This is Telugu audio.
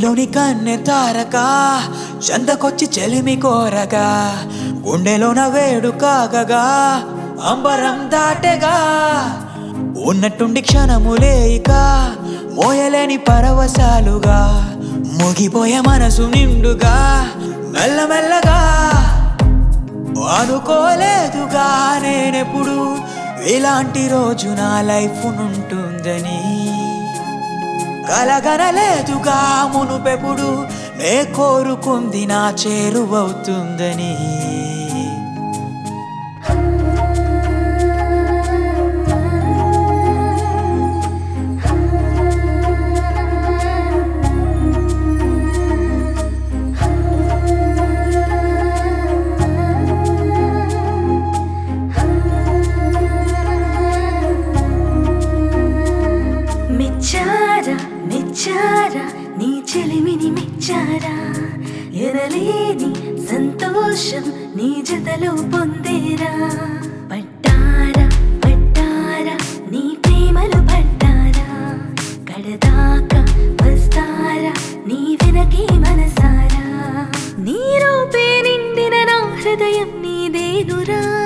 చేతిలోని కన్నె తారక చందకొచ్చి చెలిమి కోరగా గుండెలోన వేడు కాగగా అంబరం దాటగా ఉన్నట్టుండి క్షణములే ఇక మోయలేని పరవశాలుగా ముగిపోయే మనసు నిండుగా మెల్లమెల్లగా అనుకోలేదుగా నేనెప్పుడు ఇలాంటి రోజు నా లైఫ్ ఉంటుందని కలగనలేదుగా మునుపెప్పుడు నే కోరుకుంది నా చేరువవుతుందని మెచ్చారా మెచ్చారా నీ చెలిమిని మెచ్చారా ఎనలేని సంతోషం నీ జతలో పొందేరా పట్టారా పట్టారా నీ ప్రేమలు పట్టారా కడదాకా వస్తారా నీ వెనకే మనసారా నీ రూపే నిండిన నా హృదయం నీదేనురా